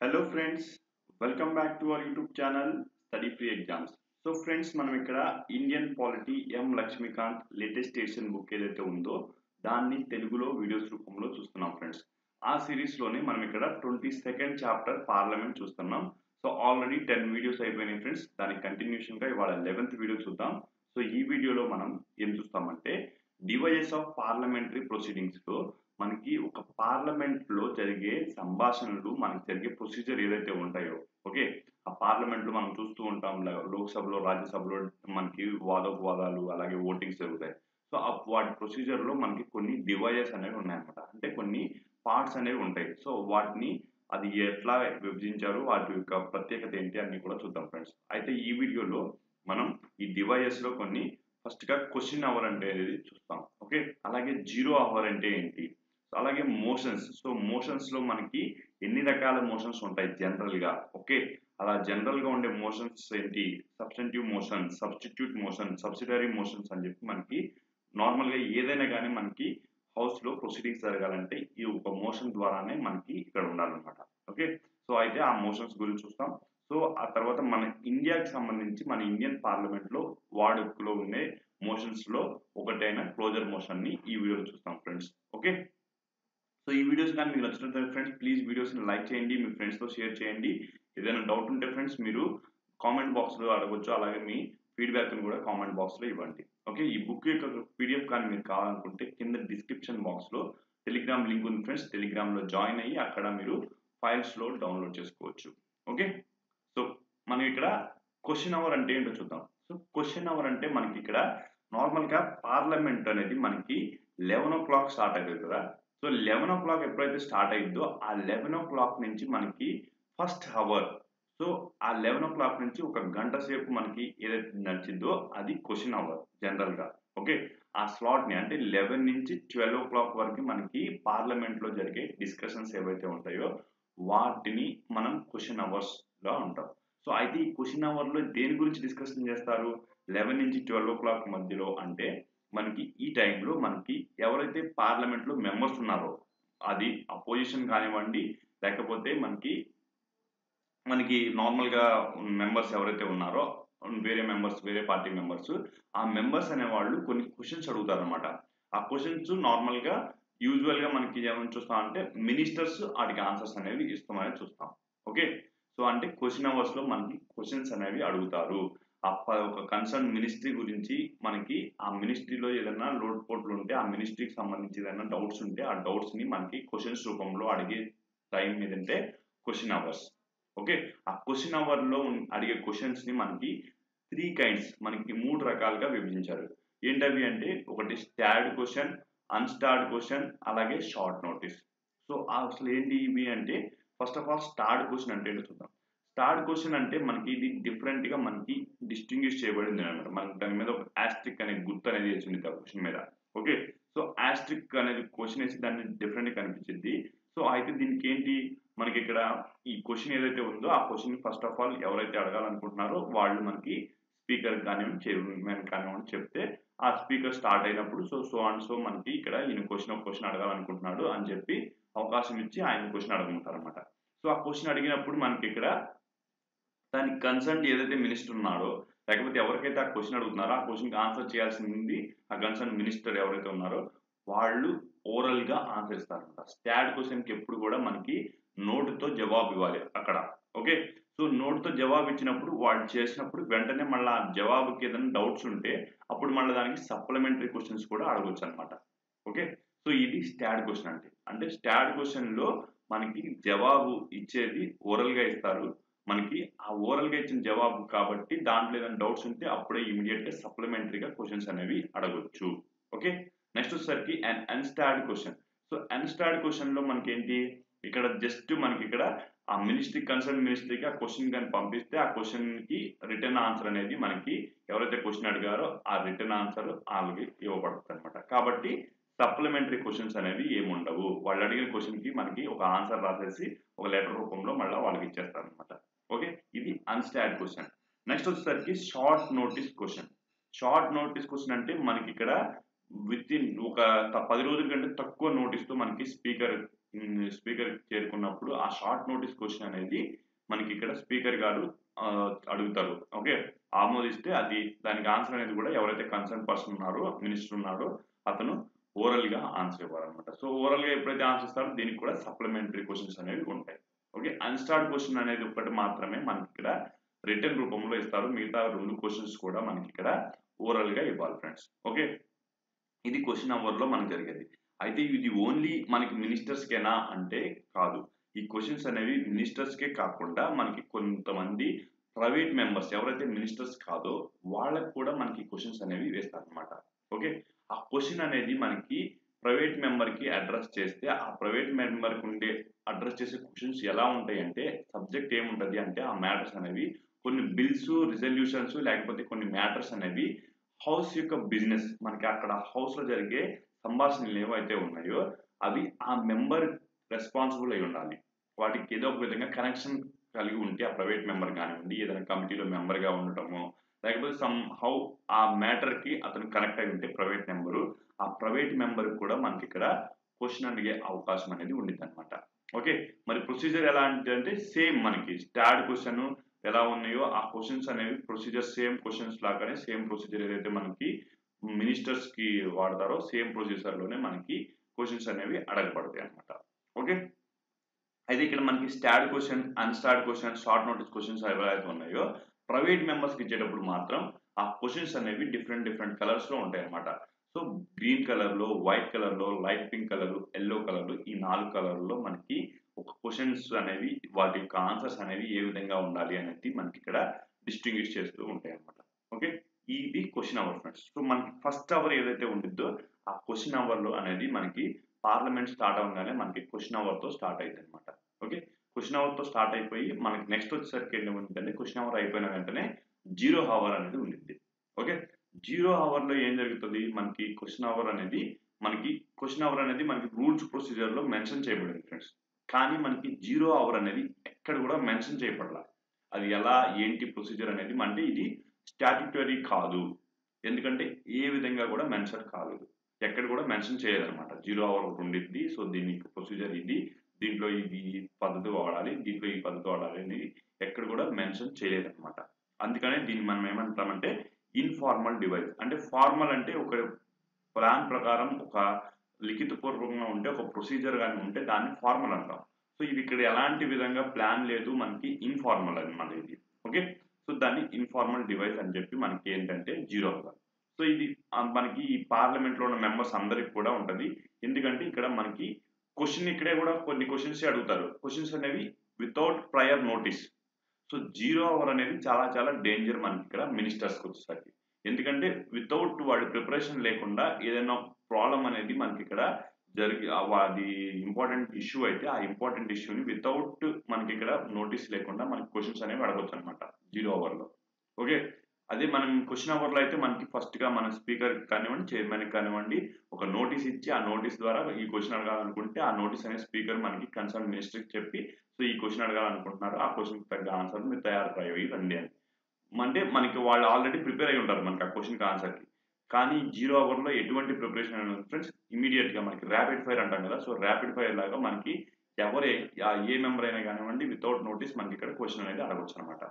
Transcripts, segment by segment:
hello friends welcome back to our YouTube channel study free exams so friends మనం ఇక్కడ Indian polity M Laxmikanth latest edition book ఏదైతే ఉందో దాన్ని తెలుగులో videos రూపంలో చూస్తున్నాం ఫ్రెండ్స్ ఆ సిరీస్ లోనే మనం ఇక్కడ ట్వంటీ సెకండ్ చాప్టర్ పార్లమెంట్ చూస్తున్నాం సో ఆల్రెడీ టెన్ వీడియోస్ అయిపోయినాయి ఫ్రెండ్స్ దానికి కంటిన్యూషన్ గా ఇవాళ లెవెన్త్ వీడియో చూద్దాం సో ఈ వీడియోలో మనం ఏం చూస్తామంటే డివైఎస్ ఆఫ్ పార్లమెంటరీ ప్రొసీడింగ్స్ లో మనకి ఒక పార్లమెంట్ లో జరిగే సంభాషణలు మనకి జరిగే ప్రొసీజర్ ఏదైతే ఉంటాయో ఓకే ఆ పార్లమెంట్ లో మనం చూస్తూ ఉంటాం ల- లోక్సభలో రాజ్యసభలో మనకి వాదోపవాదాలు అలాగే ఓటింగ్స్ జరుగుతాయి సో ఆ వాటి ప్రొసీజర్ లో మనకి కొన్ని డివైజెస్ అనేవి ఉన్నాయన్నమాట అంటే కొన్ని పార్ట్స్ అనేవి ఉంటాయి సో వాటిని అది ఎట్లా విభజించారు వాటి యొక్క ప్రత్యేకత ఏంటి అన్ని కూడా చూద్దాం ఫ్రెండ్స్ అయితే ఈ వీడియోలో మనం ఈ డివైజెస్ లో కొన్ని ఫస్ట్ గా క్వశ్చన్ అవర్ అంటే అనేది చూస్తాం ఓకే అలాగే జీరో అవర్ అంటే ఏంటి సో అలాగే మోషన్స్ సో మోషన్స్ లో మనకి ఎన్ని రకాల మోషన్స్ ఉంటాయి జనరల్ గా ఓకే అలా జనరల్ గా ఉండే మోషన్స్ ఏంటి substantive motion substitute motion subsidiary motions అని చెప్పి మనకి నార్మల్ గా ఏదైనా కానీ మనకి హౌస్ లో ప్రొసీడింగ్స్ జరగాలంటే ఈ ఒక మోషన్ ద్వారానే మనకి ఇక్కడ ఉండాలన్నమాట ఓకే సో అయితే ఆ మోషన్స్ గురించి చూస్తాం సో ఆ తర్వాత మన ఇండియాకి సంబంధించి మన ఇండియన్ పార్లమెంట్ లో వాడుకలో ఉండే మోషన్స్ లో ఒకటైన క్లోజర్ మోషన్ ని ఈ వీడియోలో చూస్తాం ఫ్రెండ్స్ ఓకే సో ఈ వీడియోస్ కానీ మీకు నచ్చినట్లయితే ఫ్రెండ్స్ ప్లీజ్ వీడియోస్ లైక్ చేయండి మీ ఫ్రెండ్స్ తో షేర్ చేయండి ఏదైనా డౌట్ ఉంటే ఫ్రెండ్స్ మీరు కామెంట్ బాక్స్ లో అడగొచ్చు అలాగే మీ ఫీడ్బ్యాక్ ని కూడా కామెంట్ బాక్స్ లో ఇవ్వండి ఓకే ఈ బుక్ యొక్క పీడిఎఫ్ కానీ మీరు కావాలనుకుంటే కింద డిస్క్రిప్షన్ బాక్స్ లో టెలిగ్రామ్ లింక్ ఉంది ఫ్రెండ్స్ టెలిగ్రామ్ లో జాయిన్ అయ్యి అక్కడ మీరు ఫైల్స్ లో డౌన్లోడ్ చేసుకోవచ్చు ఓకే సో మనం ఇక్కడ క్వశ్చన్ అవర్ అంటే ఏంటో చూద్దాం సో క్వశ్చన్ అవర్ అంటే మనకి ఇక్కడ నార్మల్ గా పార్లమెంట్ అనేది మనకి లెవెన్ ఓ క్లాక్ స్టార్ట్ అవుతుంది కదా సో లెవెన్ ఓ క్లాక్ ఎప్పుడైతే స్టార్ట్ అయిందో ఆ లెవెన్ ఓ క్లాక్ నుంచి మనకి ఫస్ట్ అవర్ సో ఆ లెవెన్ ఓ క్లాక్ నుంచి ఒక గంట సేపు మనకి ఏదైతే నడిచిందో అది క్వశ్చన్ అవర్ జనరల్ గా ఓకే ఆ స్లాట్ ని అంటే లెవెన్ నుంచి ట్వెల్వ్ ఓ క్లాక్ వరకు మనకి పార్లమెంట్ లో జరిగే డిస్కషన్స్ ఏవైతే ఉంటాయో వాటిని మనం క్వశ్చన్ అవర్స్ గా ఉంటాం సో అయితే ఈ క్వశ్చన్ అవర్ లో దేని గురించి డిస్కషన్ చేస్తారు లెవెన్ నుంచి ట్వెల్వ్ ఓ క్లాక్ మధ్యలో అంటే మనకి ఈ టైంలో మనకి ఎవరైతే పార్లమెంట్ లో మెంబర్స్ ఉన్నారో అది అపోజిషన్ కానివ్వండి లేకపోతే మనకి మనకి నార్మల్ గా మెంబర్స్ ఎవరైతే ఉన్నారో వేరే మెంబర్స్ వేరే పార్టీ మెంబర్స్ ఆ మెంబర్స్ అనే వాళ్ళు కొన్ని క్వశ్చన్స్ అడుగుతారు అనమాట ఆ క్వశ్చన్స్ నార్మల్ గా యూజువల్ గా మనకి ఏమని చూస్తాం అంటే మినిస్టర్స్ వాటికి ఆన్సర్స్ అనేవి ఇస్తామని చూస్తాం ఓకే సో అంటే క్వశ్చన్ అవర్స్ లో మనకి క్వశ్చన్స్ అనేవి అడుగుతారు ఆ ప- ఒక కన్సర్న్ మినిస్ట్రీ గురించి మనకి ఆ మినిస్ట్రీలో ఏదైనా లోడ్ పోట్లు ఉంటే ఆ మినిస్ట్రీకి సంబంధించి ఏదైనా డౌట్స్ ఉంటే ఆ డౌట్స్ ని మనకి క్వశ్చన్స్ రూపంలో అడిగే టైం ఏదంటే క్వశ్చన్ అవర్స్ ఓకే ఆ క్వశ్చన్ అవర్ లో ఉన్- అడిగే క్వశ్చన్స్ ని మనకి త్రీ కైండ్స్ మనకి మూడు రకాలుగా విభజించారు ఏంటవి అంటే ఒకటి స్టార్డ్ క్వశ్చన్ అన్స్టార్డ్ క్వశ్చన్ అలాగే షార్ట్ నోటీస్ సో అసలు ఏంటి ఇవి అంటే first of all starred question అంటే ఏంటో చూద్దాం స్టార్డ్ క్వశ్చన్ అంటే మనకి ఇది డిఫరెంట్ గా మనకి డిస్టింగ్విష్ చేయబడింది అనమాట మనకి దాని మీద ఒక ఆస్ట్రిక్ అనే గుర్తు అనేది వేసింది ఆ క్వశ్చన్ మీద ఓకే సో ఆస్ట్రిక్ అనేది క్వశ్చన్ వేసి దాన్ని డిఫరెంట్ గా కనిపించింది సో అయితే దీనికి ఏంటి మనకి ఇక్కడ ఈ క్వశ్చన్ ఏదైతే ఉందో ఆ క్వశ్చన్ ఫస్ట్ ఆఫ్ ఆల్ ఎవరైతే అడగాలనుకుంటున్నారో వాళ్ళు మనకి స్పీకర్ కానివ్వండి చైర్మన్ కానివ్వండి చెప్తే ఆ స్పీకర్ స్టార్ట్ అయినప్పుడు సో సో అండ్ సో మనకి ఇక్కడ ఈయన క్వశ్చన్ ఒక క్వశ్చన్ అడగాలనుకుంటున్నాడు అని చెప్పి అవకాశం ఇచ్చి ఆయన క్వశ్చన్ అడుగుతారు అనమాట సో ఆ క్వశ్చన్ అడిగినప్పుడు మనకి ఇక్కడ దానికి కన్సర్న్ ఏదైతే మినిస్టర్ ఉన్నాడో లేకపోతే ఎవరికైతే ఆ క్వశ్చన్ అడుగుతున్నారో ఆ క్వశ్చన్కి ఆన్సర్ చేయాల్సింది ఆ కన్సర్న్ మినిస్టర్ ఎవరైతే ఉన్నారో వాళ్ళు ఓరల్ గా ఆన్సర్ ఇస్తారంట స్టాడ్ క్వశ్చన్ కి ఎప్పుడు కూడా మనకి నోటుతో జవాబు ఇవ్వాలి అక్కడ ఓకే సో నోటుతో జవాబు ఇచ్చినప్పుడు వాళ్ళు చేసినప్పుడు వెంటనే మళ్ళీ ఆ జవాబుకి ఏదైనా డౌట్స్ ఉంటే అప్పుడు మళ్ళీ దానికి సప్లిమెంటరీ క్వశ్చన్స్ కూడా అడగొచ్చు అనమాట ఓకే సో ఇది స్టాడ్ క్వశ్చన్ అంటే అంటే స్టాడ్ క్వశ్చన్ లో మనకి జవాబు ఇచ్చేది ఓరల్ గా ఇస్తారు మనకి ఆ ఓరల్ గా ఇచ్చిన జవాబు కాబట్టి దాంట్లో ఏదైనా డౌట్స్ ఉంటే అప్పుడే ఇమీడియట్ గా సప్లిమెంటరీగా క్వశ్చన్స్ అనేవి అడగొచ్చు ఓకే నెక్స్ట్ వచ్చేసరికి అన్ unstarred question so unstarred question లో మనకి ఏంటి ఇక్కడ జస్ట్ మనకి ఇక్కడ ఆ మినిస్ట్రీ కన్సర్న్ మినిస్ట్రీకి ఆ క్వశ్చన్ కానీ పంపిస్తే ఆ క్వశ్చన్ కి రిటర్న్ ఆన్సర్ అనేది మనకి ఎవరైతే క్వశ్చన్ అడిగారో ఆ రిటర్న్ ఆన్సర్ వాళ్ళకి ఇవ్వబడుతుంది అనమాట కాబట్టి సప్లిమెంటరీ క్వశ్చన్స్ అనేవి ఏముండవు వాళ్ళు అడిగిన క్వశ్చన్ కి మనకి ఒక ఆన్సర్ రాసేసి ఒక లెటర్ రూపంలో మళ్ళీ వాళ్ళకి ఇచ్చేస్తారు అనమాట ఓకే ఇది అన్స్టార్డ్ క్వశ్చన్ నెక్స్ట్ వచ్చేసరికి short notice question short notice question అంటే మనకి ఇక్కడ విత్ ఇన్ ఒక త- పది రోజుల కంటే తక్కువ నోటీస్ తో మనకి స్పీకర్ స్పీకర్ చేరుకున్నప్పుడు ఆ షార్ట్ నోటీస్ క్వశ్చన్ అనేది మనకి ఇక్కడ స్పీకర్ గారు ఆ, అడుగుతారు ఓకే ఆమోదిస్తే అది దానికి ఆన్సర్ అనేది కూడా ఎవరైతే కన్సర్న్ పర్సన్ ఉన్నారో మినిస్టర్ ఉన్నారో అతను ఓరల్ గా ఆన్సర్ ఇవ్వాలన్నమాట సో ఓరల్ గా ఎప్పుడైతే ఆన్సర్ ఇస్తారో దీనికి కూడా సప్లిమెంటరీ క్వశ్చన్స్ అనేవి ఉంటాయి ఓకే అన్స్టార్డ్ క్వశ్చన్ అనేది ఒకటి మాత్రమే మనకి ఇక్కడ రిటర్న్ రూపంలో ఇస్తారు మిగతా రెండు క్వశ్చన్స్ కూడా మనకి ఇక్కడ ఓరల్ గా ఇవ్వాలి ఫ్రెండ్స్ ఓకే ఇది క్వశ్చన్ అవర్ లో మనకు జరిగేది అయితే ఇది ఓన్లీ మనకి మినిస్టర్స్ కేనా అంటే కాదు ఈ క్వశ్చన్స్ అనేవి మినిస్టర్స్ కే కాకుండా మనకి కొంతమంది ప్రైవేట్ మెంబర్స్ ఎవరైతే మినిస్టర్స్ కాదో వాళ్ళకి కూడా మనకి క్వశ్చన్స్ అనేవి వేస్తారు అనమాట ఓకే ఆ క్వశ్చన్ అనేది మనకి ప్రైవేట్ మెంబర్ కి అడ్రస్ చేస్తే ఆ ప్రైవేట్ మెంబర్ కి ఉండే అడ్రస్ చేసే క్వశ్చన్స్ ఎలా ఉంటాయి అంటే సబ్జెక్ట్ ఏముంటది అంటే ఆ మ్యాటర్స్ అనేవి కొన్ని బిల్స్ రిజల్యూషన్స్ లేకపోతే కొన్ని మ్యాటర్స్ అనేవి హౌస్ యొక్క బిజినెస్ మనకి అక్కడ హౌస్ లో జరిగే సంభాషణలు ఏవైతే ఉన్నాయో అవి ఆ మెంబర్ రెస్పాన్సిబుల్ అయి ఉండాలి వాటికి ఏదో ఒక విధంగా కనెక్షన్ కలిగి ఉంటే ఆ ప్రైవేట్ మెంబర్ కానివ్వండి ఏదైనా కమిటీలో మెంబర్ గా ఉండటము లేకపోతే సమ్ హౌ ఆ మ్యాటర్ కి అతను కనెక్ట్ అయి ఉంటే ప్రైవేట్ మెంబరు ఆ ప్రైవేట్ మెంబర్ కూడా మనకి ఇక్కడ క్వశ్చన్ అడిగే అవకాశం అనేది ఉండిద్ది అనమాట ఓకే మరి ప్రొసీజర్ ఎలా అంటే సేమ్ మనకి స్టార్డ్ క్వశ్చన్ ఎలా ఉన్నాయో ఆ క్వశ్చన్స్ అనేవి ప్రొసీజర్ సేమ్ క్వశ్చన్స్ లాగానే సేమ్ ప్రొసీజర్ ఏదైతే మనకి మినిస్టర్స్ కి వాడతారో సేమ్ ప్రొసీజర్ లోనే మనకి క్వశ్చన్స్ అనేవి అడగబడతాయి అనమాట ఓకే అయితే ఇక్కడ మనకి starred question unstarred question short notice questions ఎవరైతే ఉన్నాయో ప్రైవేట్ మెంబర్స్కి ఇచ్చేటప్పుడు మాత్రం ఆ క్వశ్చన్స్ అనేవి డిఫరెంట్ డిఫరెంట్ కలర్స్ లో ఉంటాయి అనమాట సో గ్రీన్ కలర్ లో వైట్ కలర్ లో light pink colour yellow colour ఈ నాలుగు కలర్ లో మనకి ఒక క్వశ్చన్స్ అనేవి వాటి యొక్క ఆన్సర్స్ అనేవి ఏ విధంగా ఉండాలి అనేది మనకి ఇక్కడ డిస్టింగ్విష్ చేస్తూ ఉంటాయి అనమాట ఓకే ఇది క్వశ్చన్ అవర్ ఫ్రెండ్స్ సో మనకి ఫస్ట్ అవర్ ఏదైతే ఉండిద్దో ఆ క్వశ్చన్ అవర్ లో అనేది మనకి పార్లమెంట్ స్టార్ట్ అవగానే మనకి క్వశ్చన్ అవర్ తో స్టార్ట్ అయింది అనమాట ఓకే క్వశ్చన్ అవర్ తో స్టార్ట్ అయిపోయి మనకి నెక్స్ట్ వచ్చేసరికి ఏంటంటే క్వశ్చన్ అవర్ అయిపోయిన వెంటనే జీరో అవర్ అనేది ఉండిద్ది ఓకే జీరో అవర్ లో ఏం జరుగుతుంది మనకి క్వశ్చన్ అవర్ అనేది మనకి క్వశ్చన్ అవర్ అనేది మనకి రూల్స్ ప్రొసీజర్ లో మెన్షన్ చేయబడింది ఫ్రెండ్స్ కానీ మనకి జీరో అవర్ అనేది ఎక్కడ కూడా మెన్షన్ చేయబడాల అది ఎలా ఏంటి ప్రొసీజర్ అనేది అంటే ఇది స్టాట్యుటరీ కాదు ఎందుకంటే ఏ విధంగా కూడా మెన్షన్ కాలేదు ఎక్కడ కూడా మెన్షన్ చేయదన్నమాట జీరో అవర్ ఒకటి ఉండిద్ది సో దీనికి ప్రొసీజర్ ఇది దీంట్లో ఇది ఈ పద్ధతి వాడాలి దీంట్లో ఈ పద్ధతి వాడాలి అనేది ఎక్కడ కూడా మెన్షన్ చేయలేదన్నమాట అందుకనే దీన్ని మనం ఏమంటామంటే ఇన్ఫార్మల్ డివైస్ అంటే ఫార్మల్ అంటే ఒక ప్లాన్ ప్రకారం ఒక లిఖిత పూర్వకంగా ఉంటే ఒక ప్రొసీజర్ కానీ ఉంటే దాన్ని ఫార్మల్ అంటాం సో ఇది ఇక్కడ ఎలాంటి విధంగా ప్లాన్ లేదు మనకి ఇన్ఫార్మల్ అనమాట ఇది ఓకే సో దాన్ని ఇన్ఫార్మల్ డివైస్ అని చెప్పి మనకి ఏంటంటే జీరో అవ్వాలి సో ఇది ఆ, మనకి ఈ పార్లమెంట్ లో ఉన్న మెంబర్స్ అందరికి కూడా ఉంటది ఎందుకంటే ఇక్కడ మనకి క్వశ్చన్ ఇక్కడే కూడా కొన్ని క్వశ్చన్స్ అడుగుతారు క్వశ్చన్స్ అనేవి without prior notice so zero hour అనేది చాలా చాలా డేంజర్ మనకి ఇక్కడ మినిస్టర్స్కి వచ్చేసరికి ఎందుకంటే వితౌట్ వాడి ప్రిపరేషన్ లేకుండా ఏదైనా ప్రాబ్లం అనేది మనకి ఇక్కడ జరిగి ఆ అది ఇంపార్టెంట్ ఇష్యూ అయితే ఆ ఇంపార్టెంట్ ఇష్యూని వితౌట్ మనకి ఇక్కడ నోటీస్ లేకుండా మనకి క్వశ్చన్స్ అనేవి అడగొచ్చు అనమాట జీరో అవర్లో ఓకే అదే మనం క్వశ్చన్ అవర్లో అయితే మనకి ఫస్ట్ గా మన స్పీకర్ కానివ్వండి చైర్మన్ కానివ్వండి ఒక నోటీస్ ఇచ్చి ఆ నోటీస్ ద్వారా ఈ క్వశ్చన్ అడగాలనుకుంటే ఆ నోటీస్ అనే స్పీకర్ మనకి కన్సర్న్ మినిస్టర్కి చెప్పి సో ఈ క్వశ్చన్ అడగాలనుకుంటున్నారు ఆ క్వశ్చన్ తగ్గ ఆన్సర్ మీరు తయారు అయ్యి రండి అని అంటే మనకి వాళ్ళు ఆల్రెడీ ప్రిపేర్ అయి ఉంటారు మనకి ఆ క్వశ్చన్కి ఆన్సర్కి కానీ జీరో అవర్లో ఎటువంటి ప్రిపరేషన్ అనేది ఫ్రెండ్స్ ఇమీడియట్ గా మనకి ర్యాపిడ్ ఫైర్ అంటాం కదా సో ర్యాపిడ్ ఫైర్ లాగా మనకి ఎవరే ఆ ఏ మెంబర్ అయినా కానివ్వండి వితౌట్ నోటీస్ మనకి ఇక్కడ క్వశ్చన్ అనేది అడగొచ్చు అనమాట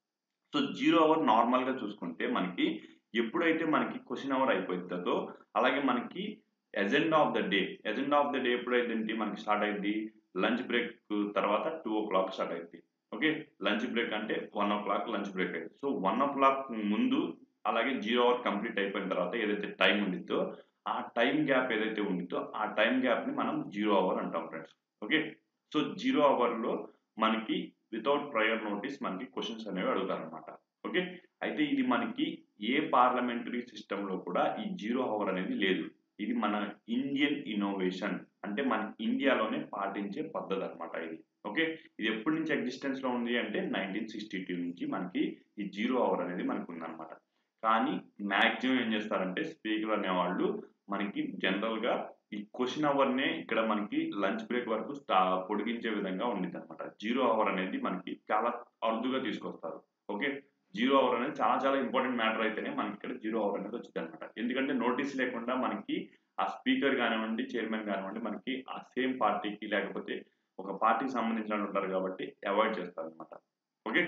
సో జీరో అవర్ నార్మల్ గా చూసుకుంటే మనకి ఎప్పుడైతే మనకి క్వశ్చన్ అవర్ అయిపోతుందో అలాగే మనకి agenda of the day agenda of the day ఎప్పుడైతే మనకి స్టార్ట్ అయింది లంచ్ బ్రేక్ తర్వాత టూ ఓ క్లాక్ స్టార్ట్ అయింది ఓకే లంచ్ బ్రేక్ అంటే one o'clock lunch break అయింది సో వన్ ఓ క్లాక్ ముందు అలాగే జీరో అవర్ కంప్లీట్ అయిపోయిన తర్వాత ఏదైతే టైం ఉండిద్దో ఆ టైం గ్యాప్ ఏదైతే ఉండిద్దో ఆ టైం గ్యాప్ ని మనం జీరో అవర్ అంటాం friends okay so zero hour లో మనకి వితౌట్ ప్రయర్ నోటీస్ మనకి క్వశ్చన్స్ అనేవి అడుగుతారు అనమాట ఓకే అయితే ఇది మనకి ఏ పార్లమెంటరీ సిస్టమ్ లో కూడా ఈ జీరో అవర్ అనేది లేదు ఇది మన ఇండియన్ ఇన్నోవేషన్ అంటే మన ఇండియాలోనే పాటించే పద్ధతి అనమాట ఇది ఓకే ఇది ఎప్పటి నుంచి ఎగ్జిస్టెన్స్ లో ఉంది అంటే నైన్టీన్ సిక్స్టీ టూ నుంచి మనకి ఈ జీరో అవర్ అనేది మనకు ఉందన్నమాట కానీ మాక్సిమం ఏం చేస్తారంటే స్పీకర్ అనేవాళ్ళు మనకి జనరల్ గా ఈ క్వశ్చన్ అవర్ నే ఇక్కడ మనకి లంచ్ బ్రేక్ వరకు స్టా పొడిగించే విధంగా ఉండింది అనమాట జీరో అవర్ అనేది మనకి చాలా అరుదుగా తీసుకొస్తారు ఓకే జీరో అవర్ అనేది చాలా చాలా ఇంపార్టెంట్ మ్యాటర్ అయితేనే మనకి ఇక్కడ జీరో అవర్ అనేది వచ్చింది అనమాట ఎందుకంటే నోటీస్ లేకుండా మనకి ఆ స్పీకర్ కానివ్వండి చైర్మన్ కానివ్వండి మనకి ఆ సేమ్ పార్టీకి లేకపోతే ఒక పార్టీకి సంబంధించిన ఉంటారు కాబట్టి అవాయిడ్ చేస్తారు అనమాట ఓకే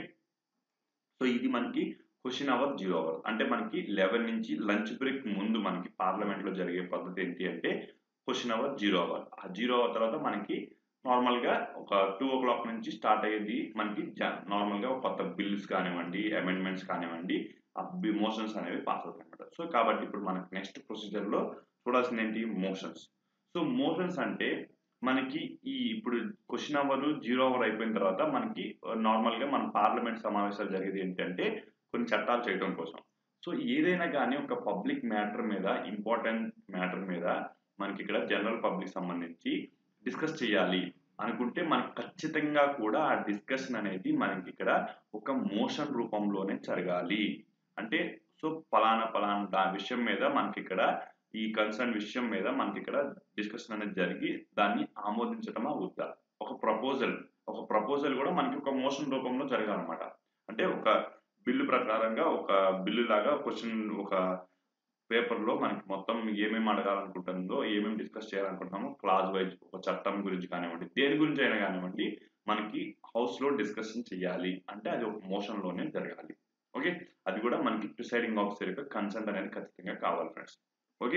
సో ఇది మనకి క్వశ్చన్ అవర్ జీరో అవర్ అంటే మనకి లెవెన్ నుంచి లంచ్ బ్రేక్ ముందు మనకి పార్లమెంట్ లో జరిగే పద్ధతి ఏంటి అంటే క్వశ్చన్ అవర్ జీరో అవర్ ఆ జీరో అవర్ తర్వాత మనకి నార్మల్ గా ఒక టూ ఓ క్లాక్ నుంచి స్టార్ట్ అయ్యేది మనకి నార్మల్ గా కొత్త బిల్స్ కానివ్వండి అమెండ్మెంట్స్ కానివ్వండి ఆ మోషన్స్ అనేవి పాస్ అవుతాయి అనమాట సో కాబట్టి ఇప్పుడు మనకి నెక్స్ట్ ప్రొసీజర్ లో చూడాల్సింది ఏంటి మోషన్స్ సో మోషన్స్ అంటే మనకి ఈ ఇప్పుడు క్వశ్చన్ అవర్ జీరో అవర్ అయిపోయిన తర్వాత మనకి నార్మల్ గా మన పార్లమెంట్ సమావేశాలు జరిగేది ఏంటంటే కొన్ని చట్టాలు చేయడం కోసం సో ఏదైనా కానీ ఒక పబ్లిక్ మ్యాటర్ మీద ఇంపార్టెంట్ మ్యాటర్ మీద మనకి ఇక్కడ జనరల్ పబ్లిక్ సంబంధించి డిస్కస్ చేయాలి అనుకుంటే మనకి ఖచ్చితంగా కూడా ఆ డిస్కషన్ అనేది మనకి ఇక్కడ ఒక మోషన్ రూపంలోనే జరగాలి అంటే సో పలానా పలానా విషయం మీద మనకి ఇక్కడ ఈ కన్సర్న్ విషయం మీద మనకి ఇక్కడ డిస్కషన్ అనేది జరిగి దాన్ని ఆమోదించడమా వద్దా ఒక ప్రపోజల్ ఒక ప్రపోజల్ కూడా మనకి ఒక మోషన్ రూపంలో జరగాలన్నమాట అంటే ఒక బిల్లు ప్రకారంగా ఒక బిల్లు లాగా క్వశ్చన్ ఒక పేపర్లో మనకి మొత్తం ఏమేమి అడగాలనుకుంటుందో ఏమేమి డిస్కస్ చేయాలనుకుంటున్నామో క్లాజ్ వైజ్ ఒక చట్టం గురించి కానివ్వండి దేని గురించి అయినా కానివ్వండి మనకి హౌస్లో డిస్కషన్ చేయాలి అంటే అది ఒక మోషన్లోనే జరగాలి ఓకే అది కూడా మనకి ప్రిసైడింగ్ ఆఫీసర్ యొక్క కన్సెంట్ అనేది ఖచ్చితంగా కావాలి ఫ్రెండ్స్ ఓకే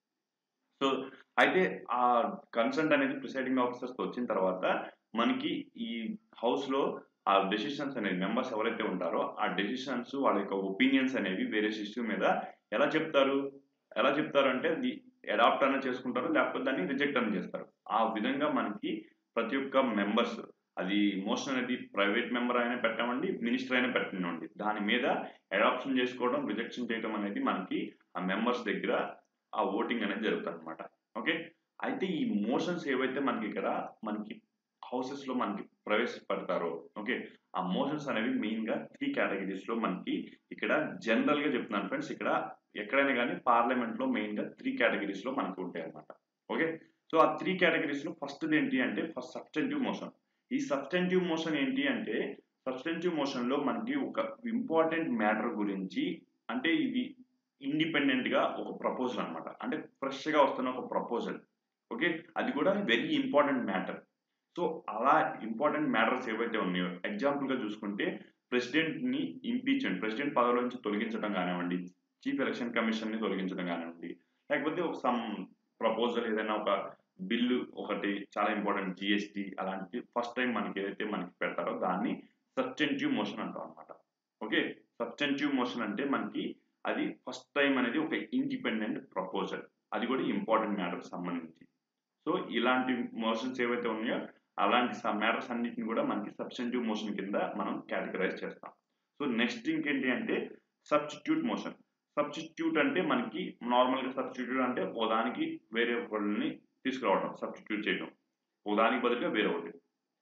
సో అయితే ఆ కన్సెంట్ అనేది ప్రిసైడింగ్ ఆఫీసర్స్ వచ్చిన తర్వాత మనకి ఈ హౌస్ లో ఆ డెసిషన్స్ అనేది మెంబర్స్ ఎవరైతే ఉంటారో ఆ డెసిషన్స్ వాళ్ళ యొక్క ఒపీనియన్స్ అనేవి వేరే ఇష్యూ మీద ఎలా చెప్తారు ఎలా చెప్తారు అంటే అది అడాప్ట్ అన్న చేసుకుంటారు లేకపోతే దాన్ని రిజెక్ట్ అన్న చేస్తారు ఆ విధంగా మనకి ప్రతి ఒక్క మెంబర్స్ అది మోషన్ అనేది ప్రైవేట్ మెంబర్ అయినా పెట్టమండి మినిస్టర్ అయినా పెట్టనివ్వండి దాని మీద అడాప్షన్ చేసుకోవడం రిజెక్షన్ చేయడం అనేది మనకి ఆ మెంబర్స్ దగ్గర ఆ ఓటింగ్ అనేది జరుగుతుంది అనమాట ఓకే అయితే ఈ మోషన్స్ ఏవైతే మనకి ఇక్కడ మనకి హౌసెస్ లో మనకి ప్రవేశపెడతారో ఓకే ఆ మోషన్స్ అనేవి మెయిన్ గా త్రీ కేటగిరీస్ లో మనకి ఇక్కడ జనరల్ గా చెప్తున్నాను ఫ్రెండ్స్ ఇక్కడ ఎక్కడైనా కానీ పార్లమెంట్ లో మెయిన్ గా త్రీ కేటగిరీస్ లో మనకి ఉంటాయి అనమాట ఓకే సో ఆ త్రీ కేటగిరీస్ లో ఫస్ట్ ఏంటి అంటే ఫస్ట్ సబ్స్టెంటివ్ మోషన్ ఈ సబ్స్టెంటివ్ మోషన్ ఏంటి అంటే సబ్స్టెంటివ్ మోషన్ లో మనకి ఒక ఇంపార్టెంట్ మ్యాటర్ గురించి అంటే ఇది ఇండిపెండెంట్ గా ఒక ప్రపోజల్ అనమాట అంటే ఫ్రెష్ గా వస్తున్న ఒక ప్రపోజల్ ఓకే అది కూడా వెరీ ఇంపార్టెంట్ మ్యాటర్ సో అలా ఇంపార్టెంట్ మ్యాటర్స్ ఏవైతే ఉన్నాయో ఎగ్జాంపుల్ గా చూసుకుంటే ప్రెసిడెంట్ ని ఇంపీచ్మెంట్ ప్రెసిడెంట్ పదవి నుంచి తొలగించడం కానివ్వండి చీఫ్ ఎలక్షన్ కమిషన్ ని తొలగించడం కానివ్వండి లేకపోతే ఒక సమ్ ప్రపోజల్ ఏదైనా ఒక బిల్లు ఒకటి చాలా ఇంపార్టెంట్ జిఎస్టి అలాంటి ఫస్ట్ టైం మనకి ఏదైతే మనకి పెడతారో దాన్ని సబ్స్టెంటివ్ మోషన్ అంటాం అనమాట ఓకే సబ్స్టెంటివ్ మోషన్ అంటే మనకి అది ఫస్ట్ టైం అనేది ఒక ఇండిపెండెంట్ ప్రపోజల్ అది కూడా ఇంపార్టెంట్ మ్యాటర్ సంబంధించి సో ఇలాంటి మోషన్స్ ఏవైతే ఉన్నాయో అలాంటి మ్యాటర్స్ అన్నిటిని కూడా మనకి సబ్స్టెంటివ్ మోషన్ కింద మనం కేటగరైజ్ చేస్తాం సో నెక్స్ట్ ఇంకేంటి అంటే సబ్స్టిట్యూట్ మోషన్ సబ్స్టిట్యూట్ అంటే మనకి నార్మల్గా సబ్స్టిట్యూట్ అంటే ఓ దానికి వేరే ఒకళ్ళని తీసుకురావడం సబ్స్టిట్యూట్ చేయడం ఓ దానికి బదులుగా వేరే ఒకటి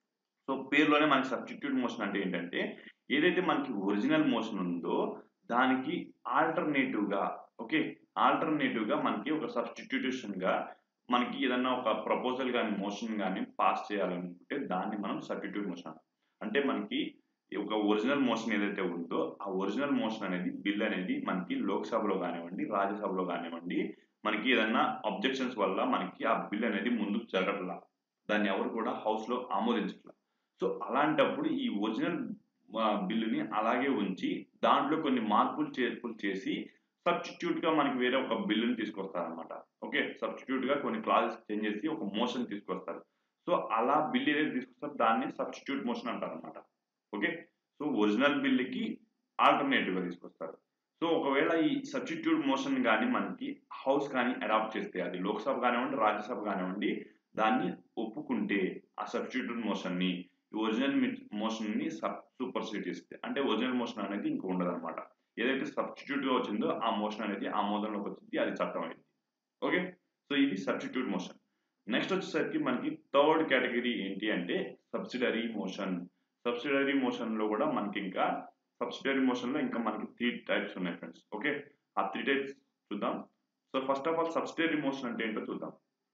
సో పేరులోనే మనకి సబ్స్టిట్యూట్ మోషన్ అంటే ఏంటంటే ఏదైతే మనకి ఒరిజినల్ మోషన్ ఉందో దానికి ఆల్టర్నేటివ్ గా ఓకే ఆల్టర్నేటివ్ గా మనకి ఒక సబ్స్టిట్యూషన్ గా మనకి ఏదన్నా ఒక ప్రపోజల్ కానీ మోషన్ కానీ పాస్ చేయాలనుకుంటే దాన్ని మనం సబ్స్టిట్యూట్ మోషన్ అంటే మనకి ఒక ఒరిజినల్ మోషన్ ఏదైతే ఉందో ఆ ఒరిజినల్ మోషన్ అనేది బిల్ అనేది మనకి లోక్సభలో కానివ్వండి రాజ్యసభలో కానివ్వండి మనకి ఏదన్నా అబ్జెక్షన్స్ వల్ల మనకి ఆ బిల్ అనేది ముందుకు జరగట్లా దాన్ని ఎవరు కూడా హౌస్ లో ఆమోదించట్లా సో అలాంటప్పుడు ఈ ఒరిజినల్ బిల్లుని అలాగే ఉంచి దాంట్లో కొన్ని మార్పులు చేర్పులు చేసి సబ్స్టిట్యూట్ గా మనకి వేరే ఒక బిల్లుని తీసుకొస్తారనమాట ఓకే సబ్స్టిట్యూట్ గా కొన్ని క్లాజెస్ చేంజ్ చేసి ఒక మోషన్ తీసుకొస్తారు సో అలా బిల్ ఏదైతే తీసుకొస్తారో దాన్ని సబ్స్టిట్యూట్ మోషన్ అంటారనమాట ఓకే సో ఒరిజినల్ బిల్లుకి ఆల్టర్నేటివ్ గా తీసుకొస్తారు సో ఒకవేళ ఈ సబ్స్టిట్యూట్ మోషన్ కానీ మనకి హౌస్ కానీ అడాప్ట్ చేస్తే అది లోక్సభ కానివ్వండి రాజ్యసభ కానివ్వండి దాన్ని ఒప్పుకుంటే ఆ సబ్స్టిట్యూట్ మోషన్ ని ఒరిజినల్ మోషన్ ని సూపర్ సీట్ ఇస్తే అంటే ఒరిజినల్ మోషన్ అనేది ఇంకా ఉండదు అనమాట ఏదైతే సబ్స్టిట్యూట్ గా వచ్చిందో ఆ మోషన్ అనేది ఆమోదంలోకి వచ్చింది అది చట్టం అయింది ఓకే సో ఇది సబ్స్టిట్యూట్ మోషన్ నెక్స్ట్ వచ్చేసరికి మనకి థర్డ్ కేటగిరీ ఏంటి అంటే సబ్సిడరీ మోషన్ సబ్సిడరీ మోషన్ లో కూడా మనకి ఇంకా సబ్సిడరీ మోషన్ లో ఇంకా మనకి త్రీ టైప్స్ ఉన్నాయి ఫ్రెండ్స్ ఓకే ఆ త్రీ టైప్స్ చూద్దాం so first of all subsidiary motion అంటే ఏంటో చూద్దాం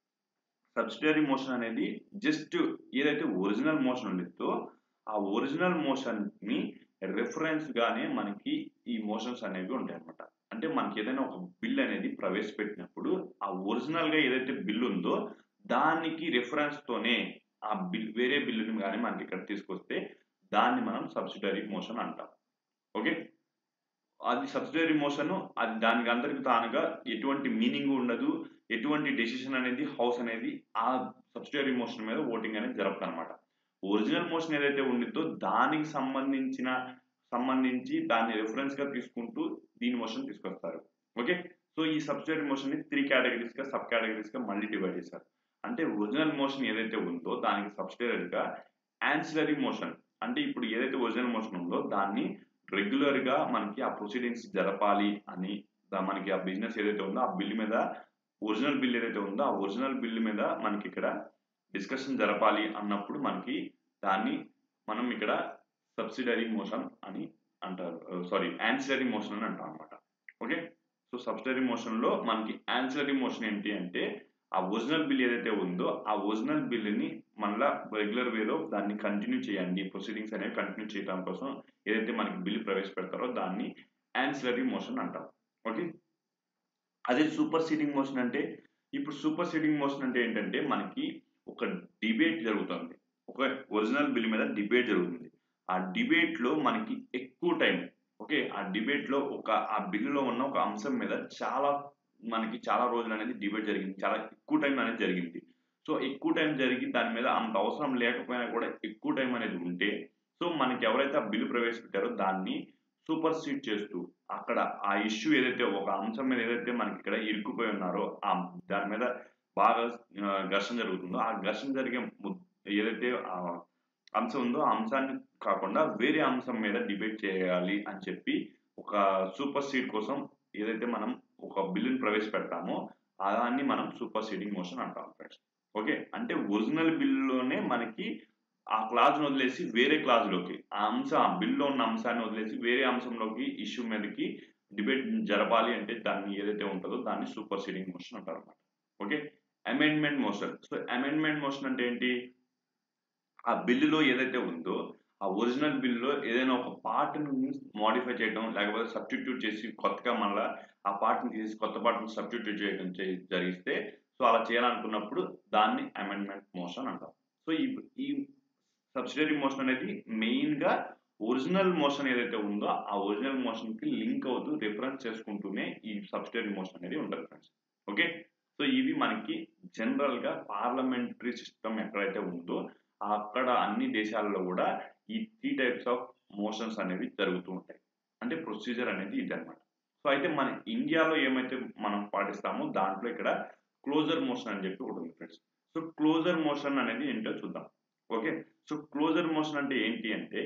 సబ్సిడరీ మోషన్ అనేది జస్ట్ ఏదైతే ఒరిజినల్ మోషన్ ఉండిద్దో ఆ ఒరిజినల్ మోషన్ ని రెఫరెన్స్ గానే మనకి ఈ మోషన్స్ అనేవి ఉంటాయి అనమాట అంటే మనకి ఏదైనా ఒక బిల్ అనేది ప్రవేశపెట్టినప్పుడు ఆ ఒరిజినల్ గా ఏదైతే బిల్ ఉందో దానికి రెఫరెన్స్ తోనే ఆ బిల్ వేరే బిల్లుని కానీ మనకి ఇక్కడ తీసుకొస్తే దాన్ని మనం సబ్సిడరీ మోషన్ అంటాం ఓకే అది సబ్సిడరీ మోషన్ అది దానికి అందరికి తానుగా ఎటువంటి మీనింగ్ ఉండదు ఎటువంటి డెసిషన్ అనేది హౌస్ అనేది ఆ సబ్సిడరీ మోషన్ మీద ఓటింగ్ అనేది జరపదు అనమాట ఒరిజినల్ మోషన్ ఏదైతే ఉండిద్దో దానికి సంబంధించిన సంబంధించి దాన్ని రెఫరెన్స్ గా తీసుకుంటూ దీని మోషన్ తీసుకొస్తారు ఓకే సో ఈ సబ్సిడరీ మోషన్ ని త్రీ కేటగిరీస్ గా సబ్ కేటగిరీస్ గా మళ్ళీ డివైడ్ చేశారు అంటే ఒరిజినల్ మోషన్ ఏదైతే ఉందో దానికి సబ్సిడరీగా యాన్సిలరీ మోషన్ అంటే ఇప్పుడు ఏదైతే ఒరిజినల్ మోషన్ ఉందో దాన్ని రెగ్యులర్ గా మనకి ఆ ప్రొసీడింగ్స్ జరపాలి అని దా- మనకి ఆ బిజినెస్ ఏదైతే ఉందో ఆ బిల్ మీద ఒరిజినల్ బిల్ ఏదైతే ఉందో ఆ ఒరిజినల్ బిల్ మీద మనకి ఇక్కడ డిస్కషన్ జరపాలి అన్నప్పుడు మనకి దాన్ని మనం ఇక్కడ సబ్సిడరీ మోషన్ అని అంటారు సారీ యాన్సిలరీ మోషన్ అని అంటాం అనమాట ఓకే సో సబ్సిడరీ మోషన్ లో మనకి యాన్సిలరీ మోషన్ ఏంటి అంటే ఆ ఒరిజినల్ బిల్ ఏదైతే ఉందో ఆ ఒరిజినల్ బిల్ని మళ్ళా రెగ్యులర్ వేలో దాన్ని కంటిన్యూ చేయండి ప్రొసీడింగ్స్ అనేవి కంటిన్యూ చేయడం కోసం ఏదైతే మనకి బిల్ ప్రవేశపెడతారో దాన్ని యాన్సిలరీ మోషన్ అంటాం ఓకే అదే సూపర్ సీడింగ్ మోషన్ అంటే ఇప్పుడు సూపర్ సీడింగ్ మోషన్ అంటే ఏంటంటే మనకి ఒక డిబేట్ జరుగుతుంది ఒక ఒరిజినల్ బిల్ మీద డిబేట్ జరుగుతుంది ఆ డిబేట్ లో మనకి ఎక్కువ టైం ఓకే ఆ డిబేట్ లో ఒక ఆ బిల్లులో ఉన్న ఒక అంశం మీద చాలా మనకి చాలా రోజులు అనేది డిబేట్ జరిగింది చాలా ఎక్కువ టైం అనేది జరిగింది సో ఎక్కువ టైం జరిగి దాని మీద అంత అవసరం లేకపోయినా కూడా ఎక్కువ టైం అనేది ఉంటే సో మనకి ఎవరైతే ఆ బిల్లు ప్రవేశపెట్టారో దాన్ని సూపర్ సీడ్ చేస్తూ అక్కడ ఆ ఇష్యూ ఏదైతే ఒక అంశం మీద ఏదైతే మనకి ఇక్కడ ఇరుక్కుపోయి ఉన్నారో ఆ దాని మీద బాగా ఆ, ఘర్షణ జరుగుతుందో ఆ ఘర్షణ జరిగే ము- ఏదైతే ఆ అంశం ఉందో ఆ అంశాన్ని కాకుండా వేరే అంశం మీద డిబేట్ చేయాలి అని చెప్పి ఒక సూపర్ సీడ్ కోసం ఏదైతే మనం ఒక బిల్లుని ప్రవేశపెడతామో ఆ దాన్ని మనం సూపర్ సీడింగ్ మోషన్ అంటాం ఫ్రెండ్స్ ఓకే అంటే ఒరిజినల్ బిల్లులోనే మనకి ఆ క్లాజ్ వదిలేసి వేరే క్లాజ్ లోకి ఆ అంశం ఆ బిల్లో ఉన్న అంశాన్ని వదిలేసి వేరే అంశంలోకి ఇష్యూ మీదకి డిబేట్ జరపాలి అంటే దాన్ని ఏదైతే ఉంటుందో దాన్ని సూపర్ సీడింగ్ మోషన్ అంటారు అనమాట okay amendment motion so amendment motion అంటే ఏంటి ఆ బిల్లులో ఏదైతే ఉందో ఆ ఒరిజినల్ బిల్లులో ఏదైనా ఒక పార్ట్ని మోడిఫై చేయడం లేకపోతే సబ్స్టిట్యూట్ చేసి కొత్తగా మళ్ళా ఆ పార్ట్ని తీసి కొత్త పార్ట్ని సబ్స్టిట్యూట్ చేయడం చే- జరిగిస్తే సో అలా చేయాలనుకున్నప్పుడు దాన్ని అమెండ్మెంట్ మోషన్ అంటాం సో ఈ ఈ సబ్సిడరీ మోషన్ అనేది మెయిన్ గా ఒరిజినల్ మోషన్ ఏదైతే ఉందో ఆ ఒరిజినల్ మోషన్ కి లింక్ అవుతూ రిఫరెన్స్ చేసుకుంటూనే ఈ సబ్సిడరీ మోషన్ అనేది ఉంటుంది ఫ్రెండ్స్ ఓకే సో ఇవి మనకి జనరల్ గా పార్లమెంటరీ సిస్టమ్ ఎక్కడైతే ఉందో అక్కడ అన్ని దేశాలలో కూడా ఈ త్రీ టైప్స్ ఆఫ్ మోషన్స్ అనేవి జరుగుతూ ఉంటాయి అంటే ప్రొసీజర్ అనేది ఇది అనమాట సో అయితే మన ఇండియాలో ఏమైతే మనం పాటిస్తామో దాంట్లో ఇక్కడ క్లోజర్ మోషన్ అని చెప్పి ఒకటి ఉంది ఫ్రెండ్స్ సో క్లోజర్ మోషన్ అనేది ఏంటో చూద్దాం ఓకే సో క్లోజర్ మోషన్ అంటే ఏంటి అంటే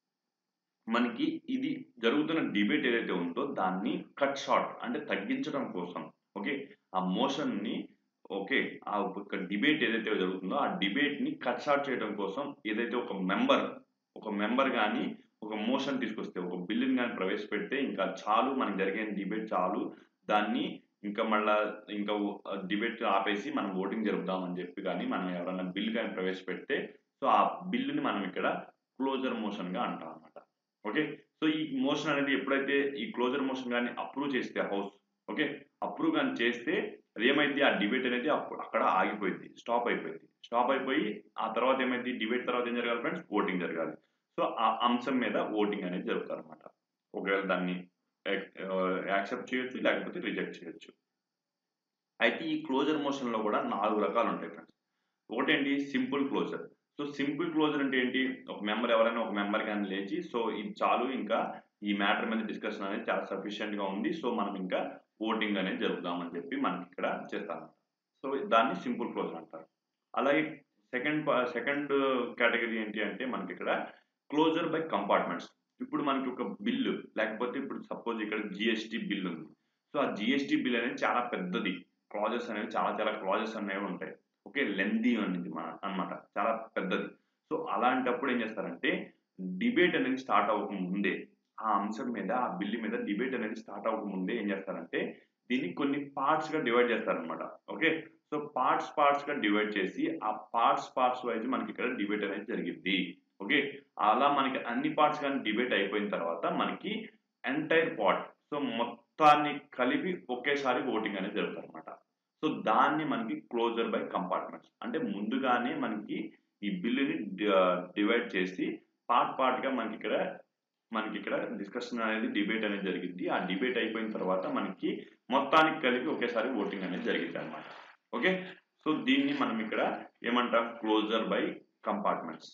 మనకి ఇది జరుగుతున్న డిబేట్ ఏదైతే ఉందో దాన్ని కట్ షార్ట్ అంటే తగ్గించడం కోసం ఓకే ఆ మోషన్ ని ఓకే ఆ ఒక డిబేట్ ఏదైతే జరుగుతుందో ఆ డిబేట్ ని కట్ షార్ట్ చేయడం కోసం ఏదైతే ఒక మెంబర్ ఒక మెంబర్ కానీ ఒక మోషన్ తీసుకొస్తే ఒక బిల్లుని కానీ ప్రవేశపెడితే ఇంకా చాలు మనకి జరిగే డిబేట్ చాలు దాన్ని ఇంకా మళ్ళా ఇంకా డిబేట్ ఆపేసి మనం ఓటింగ్ జరుపుదామని చెప్పి కానీ మనం ఎవరైనా బిల్ కానీ ప్రవేశపెడితే సో ఆ బిల్లుని మనం ఇక్కడ క్లోజర్ మోషన్ గా అంటాం అనమాట ఓకే సో ఈ మోషన్ అనేది ఎప్పుడైతే ఈ క్లోజర్ మోషన్ కానీ అప్రూవ్ చేస్తే హౌస్ ఓకే అప్రూవ్ కానీ చేస్తే అది ఏమైంది ఆ డిబేట్ అనేది అప్పుడు అక్కడ ఆగిపోయింది స్టాప్ అయిపోయింది స్టాప్ అయిపోయి ఆ తర్వాత ఏమైంది డిబేట్ తర్వాత ఏం జరగాలి ఫ్రెండ్స్ ఓటింగ్ జరగాలి సో ఆ అంశం మీద ఓటింగ్ అనేది జరుగుతుంది అనమాట ఒకవేళ దాన్ని యాక్సెప్ట్ చేయొచ్చు లేకపోతే రిజెక్ట్ చేయొచ్చు అయితే ఈ క్లోజర్ మోషన్ లో కూడా నాలుగు రకాలు ఉంటాయి ఫ్రెండ్స్ ఒకటేంటి simple closure so simple closure అంటే ఏంటి ఒక మెంబర్ ఎవరైనా ఒక మెంబర్ కానీ లేచి సో ఇది చాలు ఇంకా ఈ మ్యాటర్ మీద డిస్కషన్ అనేది చాలా సఫిషియెంట్ గా ఉంది సో మనం ఇంకా ఓటింగ్ అనేది జరుపుదామని చెప్పి మనకి ఇక్కడ చేస్తాం సో దాన్ని సింపుల్ క్లోజర్ అంటారు అలాగే సెకండ్ సెకండ్ కేటగిరీ ఏంటి అంటే మనకి ఇక్కడ క్లోజర్ బై కంపార్ట్మెంట్స్ ఇప్పుడు మనకి ఒక బిల్లు లేకపోతే ఇప్పుడు సపోజ్ ఇక్కడ జిఎస్టి బిల్ ఉంది సో ఆ జిఎస్టి బిల్ అనేది చాలా పెద్దది క్లాజెస్ అనేవి చాలా చాలా క్లాజెస్ అనేవి ఉంటాయి ఓకే లెందీ అనేది మన అనమాట చాలా పెద్దది సో అలాంటప్పుడు ఏం చేస్తారంటే డిబేట్ అనేది స్టార్ట్ అవ్వక ముందే ఆ అంశం మీద ఆ బిల్లు మీద డిబేట్ అనేది స్టార్ట్ అవ్వక ముందే ఏం చేస్తారంటే దీన్ని కొన్ని పార్ట్స్ గా డివైడ్ చేస్తారనమాట ఓకే సో పార్ట్స్ పార్ట్స్ గా డివైడ్ చేసి ఆ పార్ట్స్ పార్ట్స్ వైజ్ మనకి ఇక్కడ డిబేట్ అనేది జరిగింది ఓకే అలా మనకి అన్ని పార్ట్స్ కానీ డిబేట్ అయిపోయిన తర్వాత మనకి ఎంటైర్ పార్ట్ సో మొత్తాన్ని కలిపి ఒకేసారి ఓటింగ్ అనేది జరుగుతుంది అనమాట సో దాన్ని మనకి క్లోజర్ బై కంపార్ట్మెంట్స్ అంటే ముందుగానే మనకి ఈ బిల్లుని డివైడ్ చేసి పార్ట్ పార్ట్ గా మనకి ఇక్కడ మనకి ఇక్కడ డిస్కషన్ అనేది డిబేట్ అనేది జరిగింది ఆ డిబేట్ అయిపోయిన తర్వాత మనకి మొత్తానికి కలిపి ఒకేసారి ఓటింగ్ అనేది జరిగింది అనమాట ఓకే సో దీన్ని మనం ఇక్కడ ఏమంటాం క్లోజర్ బై కంపార్ట్మెంట్స్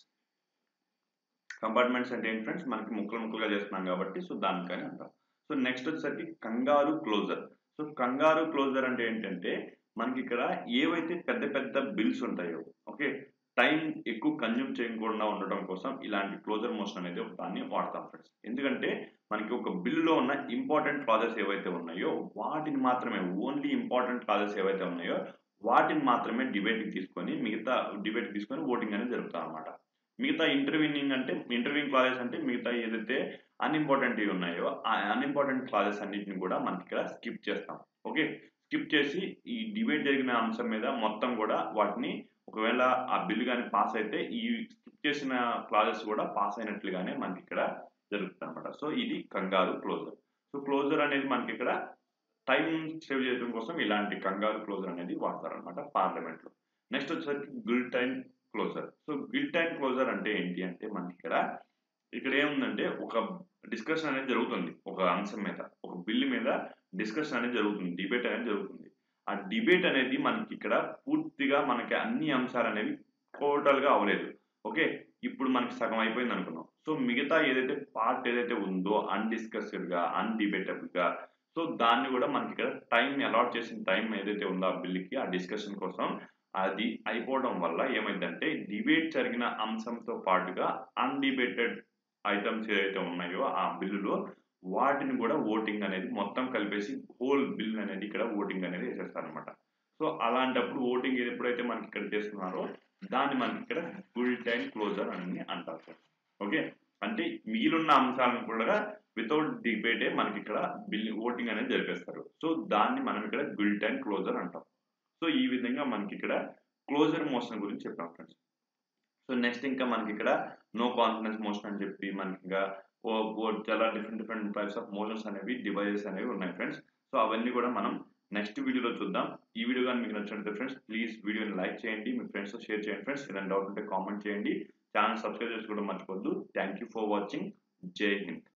కంపార్ట్మెంట్స్ అంటే ఏంటి ఫ్రెండ్స్ మనకి ముక్కలు ముక్కలుగా చేస్తున్నాం కాబట్టి సో దానికని అంటాం సో నెక్స్ట్ వచ్చేసరికి కంగారు క్లోజర్ సో కంగారు క్లోజర్ అంటే ఏంటంటే మనకి ఇక్కడ ఏవైతే పెద్ద పెద్ద బిల్స్ ఉంటాయో ఓకే టైం ఎక్కువ కన్జ్యూమ్ చేయకుండా ఉండటం కోసం ఇలాంటి క్లోజర్ మోషన్ అనేది ఒక దాన్ని వాడతాం ఫ్రెండ్స్ ఎందుకంటే మనకి ఒక బిల్లులో ఉన్న ఇంపార్టెంట్ క్లాజెస్ ఏవైతే ఉన్నాయో వాటిని మాత్రమే ఓన్లీ ఇంపార్టెంట్ క్లాజెస్ ఏవైతే ఉన్నాయో వాటిని మాత్రమే డిబేట్కి తీసుకొని మిగతా డిబేట్కి తీసుకొని ఓటింగ్ అనేది జరుగుతాం అనమాట మిగతా ఇంటర్వ్యూనింగ్ అంటే ఇంటర్వ్యూయింగ్ క్లాజెస్ అంటే మిగతా ఏదైతే అన్ఇంపార్టెంట్ ఉన్నాయో ఆ అన్ఇంపార్టెంట్ క్లాజెస్ అన్నిటిని కూడా మనకి ఇక్కడ స్కిప్ చేస్తాం ఓకే స్కిప్ చేసి ఈ డిబేట్ జరిగిన అంశం మీద మొత్తం కూడా వాటిని ఒకవేళ ఆ బిల్లు కానీ పాస్ అయితే ఈ స్కిప్ చేసిన క్లాజెస్ కూడా పాస్ అయినట్లుగానే మనకి ఇక్కడ జరుగుతుంది అనమాట సో ఇది కంగారు క్లోజర్ సో క్లోజర్ అనేది మనకి ఇక్కడ టైం సేవ్ చేయడం కోసం ఇలాంటి కంగారు క్లోజర్ అనేది వాడతారనమాట పార్లమెంట్ లో నెక్స్ట్ వచ్చేసరికి guillotine closure so guillotine closure అంటే ఏంటి అంటే మనకి ఇక్కడ ఇక్కడ ఏముందంటే ఒక డిస్కషన్ అనేది జరుగుతుంది ఒక అంశం మీద ఒక బిల్లు మీద డిస్కషన్ అనేది జరుగుతుంది డిబేట్ అనేది జరుగుతుంది ఆ డిబేట్ అనేది మనకి ఇక్కడ పూర్తిగా మనకి అన్ని అంశాలు అనేవి టోటల్ గా అవ్వలేదు ఓకే ఇప్పుడు మనకి సగం అయిపోయింది అనుకున్నాం సో మిగతా ఏదైతే పార్ట్ ఏదైతే ఉందో అన్డిస్కస్డ్ గా అన్డిబేటబుల్ గా సో దాన్ని కూడా మనకి ఇక్కడ టైం అలాట్ చేసిన టైం ఏదైతే ఉందో ఆ బిల్లుకి ఆ డిస్కషన్ కోసం అది అయిపోవడం వల్ల ఏమైందంటే డిబేట్ జరిగిన అంశంతో పాటుగా అన్డిబేటెడ్ ఐటమ్స్ ఏదైతే ఉన్నాయో ఆ బిల్లులో వాటిని కూడా ఓటింగ్ అనేది మొత్తం కలిపేసి హోల్ బిల్ అనేది ఇక్కడ ఓటింగ్ అనేది వేసేస్తారు అనమాట సో అలాంటప్పుడు ఓటింగ్ ఎప్పుడైతే మనకి ఇక్కడ చేస్తున్నారో దాన్ని మనకి ఇక్కడ గుల్ టైం క్లోజర్ అని అంటారు ఓకే అంటే మిగిలిన అంశాలను కూడా వితౌట్ డిబేటే మనకి ఇక్కడ బిల్ ఓటింగ్ అనేది జరిపేస్తారు సో దాన్ని మనం ఇక్కడ గుల్ టైం క్లోజర్ అంటాం సో ఈ విధంగా మనకి ఇక్కడ క్లోజర్ మోషన్ గురించి చెప్పాం ఫ్రెండ్స్ సో నెక్స్ట్ ఇంకా మనకి ఇక్కడ నో కాన్ఫిడెన్స్ మోషన్ అని చెప్పి మనకి ఇంకా ఓ ఓ చాలా different different types of motions అనేవి డివైజెస్ అనేవి ఉన్నాయి ఫ్రెండ్స్ సో అవన్నీ కూడా మనం నెక్స్ట్ వీడియోలో చూద్దాం ఈ వీడియో కానీ మీకు నచ్చినట్లయితే ఫ్రెండ్స్ ప్లీజ్ వీడియోని లైక్ చేయండి మీ ఫ్రెండ్స్తో షేర్ చేయండి ఫ్రెండ్స్ ఏదైనా డౌట్ ఉంటే కామెంట్ చేయండి ఛానల్ సబ్స్క్రైబ్ చేసుకోవడం మర్చిపోద్దు థ్యాంక్ యూ ఫర్ వాచింగ్ జై హింద్